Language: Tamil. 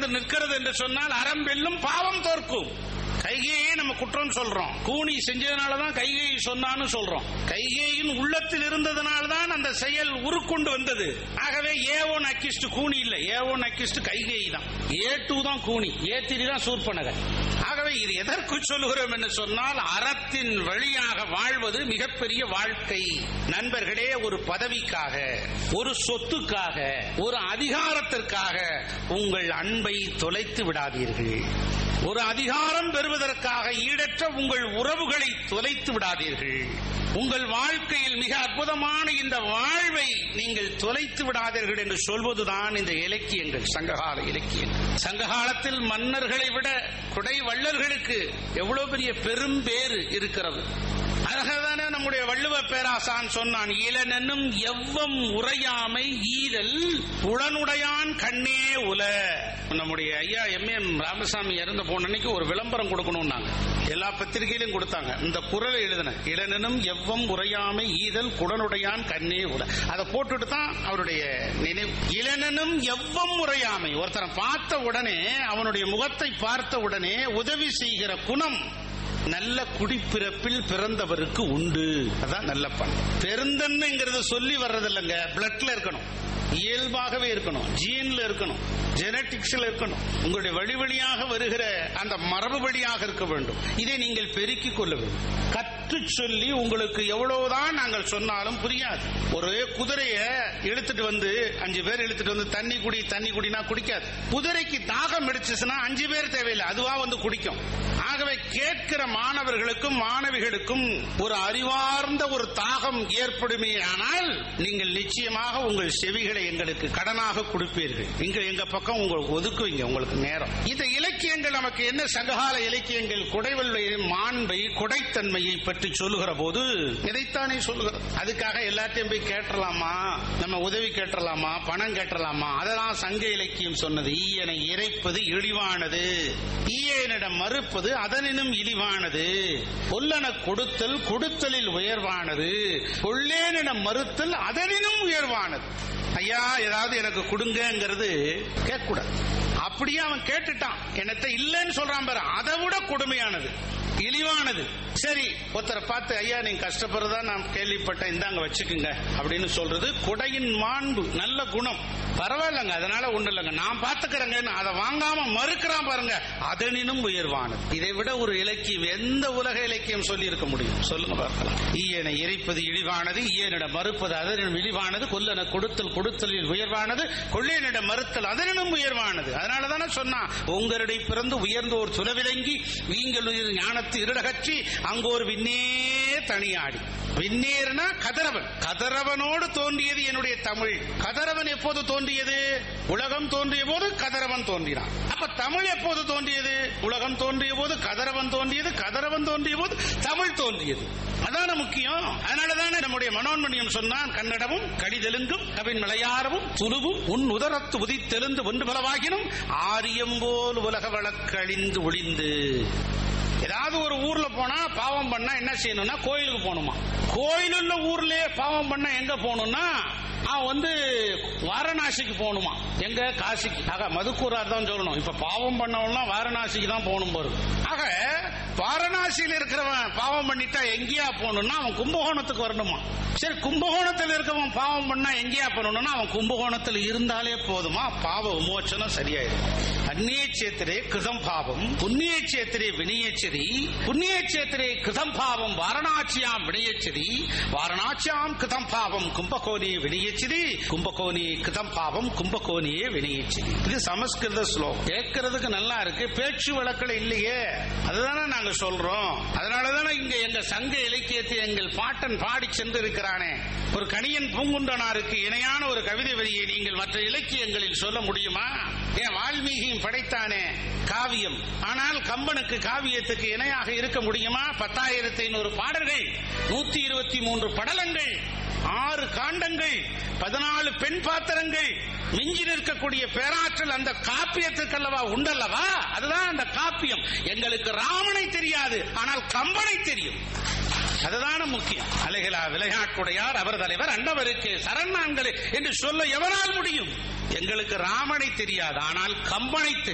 வந்து நிற்கிறது என்று சொன்னால் அறம் வெல்லும் பாவம் தோற்கும் கைகையே நம்ம குற்றம் சொல்றோம் கூனி செஞ்சதுனாலதான் கைகை சொன்னான்னு சொல்றோம் கைகேயின் உள்ளத்தில் இருந்ததுனால்தான் அந்த செயல் உருக்கொண்டு வந்தது ஆகவே ஏ ஒன் அக்கிஸ்ட் கூனி இல்ல ஏ ஒன் அக்கிஸ்ட் கைகை தான் ஏ டூ தான் கூனி ஏ த்ரீ தான் சூர்பனகர் ஆகவே இது எதற்கு சொல்லுகிறோம் என்று சொன்னால் அறத்தின் வழியாக வாழ்வது மிகப்பெரிய வாழ்க்கை நண்பர்களே ஒரு பதவிக்காக ஒரு சொத்துக்காக ஒரு அதிகாரத்திற்காக உங்கள் அன்பை தொலைத்து விடாதீர்கள் ஒரு அதிகாரம் பெறுவதற்காக ஈடற்ற உங்கள் உறவுகளை தொலைத்து விடாதீர்கள் உங்கள் வாழ்க்கையில் மிக அற்புதமான இந்த வாழ்வை நீங்கள் தொலைத்து விடாதீர்கள் என்று சொல்வதுதான் இந்த இலக்கியங்கள் சங்ககால இலக்கியங்கள் சங்ககாலத்தில் மன்னர்களை விட குடை வள்ளல்களுக்கு எவ்வளவு பெரிய பெரும் பேறு இருக்கிறது அதனால்தானே நம்முடைய வள்ளுவ பேராசான் சொன்னான் இளனென்னும் எவ்வம் உரையாமை ஈதல் உடனுடையான் கண்ணே உல நம்முடைய ஐயா எம் எம் ராமசாமி இறந்து போன அன்னைக்கு ஒரு விளம்பரம் கொடுக்கணும்னாங்க எல்லா பத்திரிகையிலும் கொடுத்தாங்க இந்த குரலை எழுதின இளனெனும் எவ்வம் உரையாமை ஈதல் குடனுடையான் கண்ணே உல அதை போட்டுட்டு தான் அவருடைய நினைவு இளனனும் எவ்வம் உரையாமை ஒருத்தரை பார்த்த உடனே அவனுடைய முகத்தை பார்த்த உடனே உதவி செய்கிற குணம் நல்ல குடிப்பிறப்பில் பிறந்தவருக்கு உண்டு அதான் நல்ல பண்பு பெருந்தன்மைங்கிறது சொல்லி வர்றதில்லைங்க பிளட்ல இருக்கணும் இயல்பாகவே இருக்கணும் ஜீன்ல இருக்கணும் ஜெனட்டிக்ஸ்ல இருக்கணும் உங்களுடைய வழி வழியாக வருகிற அந்த மரபு வழியாக இருக்க வேண்டும் இதை நீங்கள் பெருக்கிக் கொள்ள வேண்டும் கற்று சொல்லி உங்களுக்கு எவ்வளவுதான் நாங்கள் சொன்னாலும் புரியாது ஒரு குதிரைய இழுத்துட்டு வந்து அஞ்சு பேர் இழுத்துட்டு வந்து தண்ணி குடி தண்ணி குடினா குடிக்காது குதிரைக்கு தாகம் எடுத்துச்சுன்னா அஞ்சு பேர் தேவையில்லை அதுவா வந்து குடிக்கும் ஆகவே கேட்கிற மாணவர்களுக்கும் மாணவிகளுக்கும் ஒரு அறிவார்ந்த ஒரு தாகம் ஏற்படுமே ஆனால் நீங்கள் நிச்சயமாக உங்கள் செவிகளை எங்களுக்கு கடனாக கொடுப்பீர்கள் இங்க எங்க பக்கம் உங்களுக்கு ஒதுக்குவீங்க உங்களுக்கு நேரம் இந்த இலக்கியங்கள் நமக்கு என்ன சங்ககால இலக்கியங்கள் குடைவல்லை மாண்பை குடைத்தன்மையை பற்றி சொல்லுகிற போது இதைத்தானே சொல்லுகிறது அதுக்காக எல்லாத்தையும் போய் கேட்டலாமா நம்ம உதவி கேட்டலாமா பணம் கேட்டலாமா அதெல்லாம் சங்க இலக்கியம் சொன்னது ஈயனை இறைப்பது இழிவானது ஈயனிடம் மறுப்பது அதனினும் இழிவானது கொல்லன கொடுத்தல் கொடுத்தலில் உயர்வானது கொள்ளேனிடம் மறுத்தல் அதனினும் உயர்வானது ஐயா ஏதாவது எனக்கு கொடுங்கங்கிறது கேட்கக்கூடாது அப்படியே அவன் கேட்டுட்டான் என்னத்த இல்லைன்னு சொல்றான் பாரு அதை விட கொடுமையானது இழிவானது சரி ஒருத்தரை பார்த்து ஐயா நீங்க கஷ்டப்படுறதா நான் கேள்விப்பட்டேன் இந்தாங்க வச்சுக்குங்க அப்படின்னு சொல்றது குடையின் மாண்பு நல்ல குணம் பரவாயில்லைங்க அதனால ஒண்ணு இல்லைங்க நான் பாத்துக்கிறேங்க அதை வாங்காம மறுக்கிறான் பாருங்க அதனினும் உயர்வானது இதை விட ஒரு இலக்கியம் எந்த உலக இலக்கியம் சொல்லி இருக்க முடியும் சொல்லுங்க பார்க்கலாம் ஈயனை இறைப்பது இழிவானது ஈயனிடம் மறுப்பது அதனிடம் இழிவானது கொல்லன கொடுத்தல் கொடுத்தலில் உயர்வானது கொள்ளையனிடம் மறுத்தல் அதனினும் உயர்வானது அதனால தானே சொன்னா உங்களிடை பிறந்து உயர்ந்தோர் சுலவிலங்கி நீங்கள் உயிர் ஞானத்து இருடகற்றி அங்கோர் விண்ணே தனியாடி விண்ணேர்னா கதரவன் கதரவனோடு தோன்றியது என்னுடைய தமிழ் கதரவன் எப்போது தோன்றியது உலகம் தோன்றிய போது கதரவன் தோன்றினான் அப்ப தமிழ் எப்போது தோன்றியது உலகம் தோன்றிய போது கதரவன் தோன்றியது கதரவன் தோன்றிய போது தமிழ் தோன்றியது அதான முக்கியம் அதனாலதானே நம்முடைய மனோன்மணியம் சொன்னான் கன்னடமும் கடிதெலுங்கும் கவின் மலையாரமும் துருவும் உன் உதரத்து உதித்தெழுந்து ஒன்று பலவாகினும் ஆரியம் போல் உலக வழக்கழிந்து ஒளிந்து ஏதாவது ஒரு ஊர்ல போனா பாவம் பண்ணா என்ன செய்யணும்னா கோயிலுக்கு போகணுமா கோயில் உள்ள ஊர்லயே பாவம் பண்ணா எங்க போகணும்னா அவன் வந்து வாரணாசிக்கு போகணுமா எங்க காசிக்கு ஆக மதுக்கூரார் தான் சொல்லணும் இப்ப பாவம் பண்ணவன்லாம் வாரணாசிக்கு தான் போகணும் பாரு ஆக வாரணாசியில் இருக்கிறவன் பாவம் பண்ணிட்டா எங்கேயா போகணும்னா அவன் கும்பகோணத்துக்கு வரணுமா சரி கும்பகோணத்தில் இருக்கவன் பாவம் பண்ணா எங்கேயா போகணும்னா அவன் கும்பகோணத்தில் இருந்தாலே போதுமா பாவ விமோச்சனம் சரியாயிடும் அந்நிய சேத்திரே கிருதம் பாவம் புண்ணிய சேத்திரே வினயச்சரி புண்ணிய சேத்திரே கிருதம் பாவம் வாரணாசியாம் வினயச்சரி வாரணாசியாம் கிருதம் பாவம் கும்பகோணியே வினயச்சரி கும்பகோணியே கிருதம் பாவம் கும்பகோணியே வினயச்சரி இது சமஸ்கிருத ஸ்லோகம் கேட்கறதுக்கு நல்லா இருக்கு பேச்சு வழக்கில் இல்லையே அதுதானே நாங்க சொல்றோம் அதனாலதானே இங்க எங்க சங்க இலக்கியத்தை எங்கள் பாட்டன் பாடி சென்று இருக்கிறானே ஒரு கணியன் பூங்குன்றனாருக்கு இணையான ஒரு கவிதை வரியை நீங்கள் மற்ற இலக்கியங்களில் சொல்ல முடியுமா ஏன் வால்மீகியும் படைத்தானே காவியம் ஆனால் கம்பனுக்கு காவியத்துக்கு இணையாக இருக்க முடியுமா பத்தாயிரத்தி ஐநூறு பாடல்கள் நூத்தி இருபத்தி மூன்று படலங்கள் ஆறு காண்டங்கள் பதினாலு பெண் பாத்திரங்கள் மிஞ்சி நிற்கக்கூடிய பேராற்றல் அந்த காப்பியத்துக்கல்லவா உண்டல்லவா அதுதான் அந்த காப்பியம் எங்களுக்கு ராமனை தெரியாது ஆனால் கம்பனை தெரியும் அதுதான முக்கியம் அலைகளா விளையாட்டுடையார் அவர் தலைவர் அண்டவருக்கு சரணாங்களே என்று சொல்ல எவரால் முடியும் எங்களுக்கு ராமனை தெரியாது ஆனால் கம்பனை தெரியும்